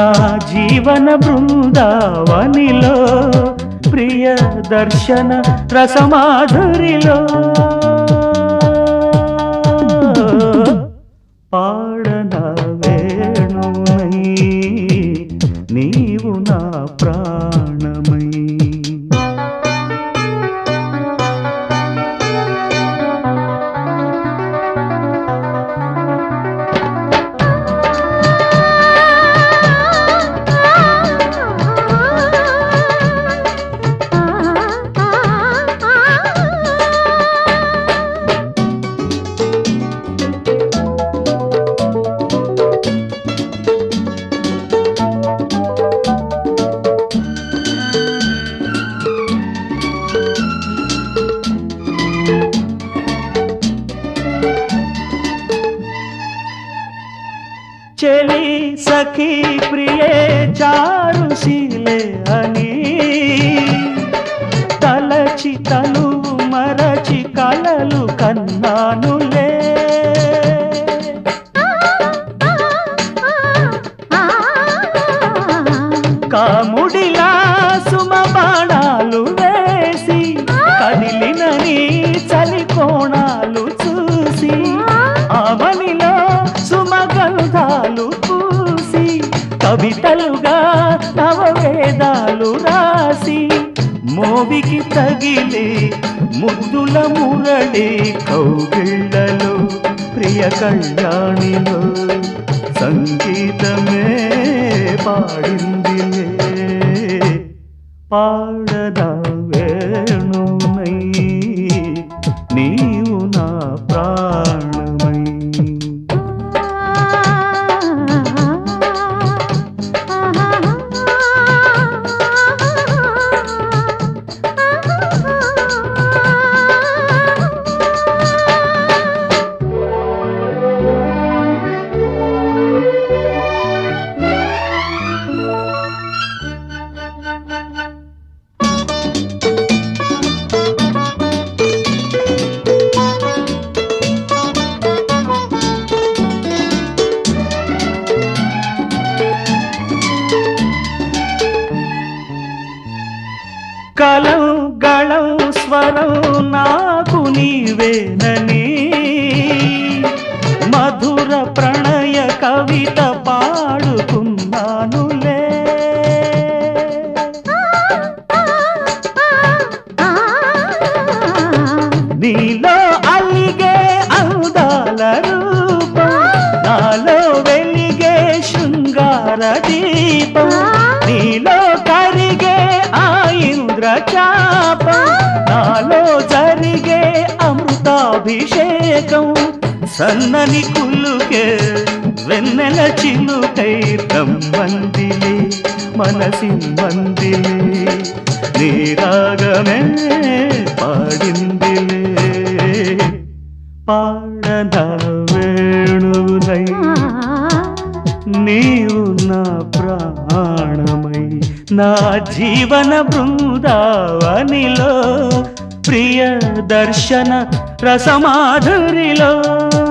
నా జీవన బృందావనిలో ప్రియ దర్శన రసమాధురిలో పాడన వేణుమై నీవు నా ప్రాణమై చెలి సఖీ ప్రియే చారుశీలే అని తలచి తనువు మరచి కలలు కన్నానులే కాముడిలా సుమ బాణాలు వేసి కదిలిన నీ చలి కోణాలు చూసి అవనిలో సుమగంధాలు పూసి కవితలుగా నవ వేదాలు రాసి మోవికి తగిలి ముద్దుల మురళి కౌగిళ్ళలో ప్రియ కళ్యాణిలో సంగీతమే పాడిందిలే పాడదా వేణుమై నీవు నా ప్రాణమై కలం గళం స్వరం నాకు నీవేనని మధుర ప్రణయ కవిత పాడుకున్నానులే నీలో అలిగే అందాల రూపం నాలో వెలిగే శృంగార దీపం నీలో కరిగే ఆ ఇంద్ర చాపం నాలో జరిగే అమృతాభిషేకం సన్నని కులుకే వెన్నెల చిలుకై బ్రహ్మందిలే మనసిమ్మందిలే నీ రాగమే పాడిందిలే పాడన వేణువునై నీవు నా ప్రాణమై నా జీవన బృందావనిలో ప్రియ దర్శన రసమాధురిలో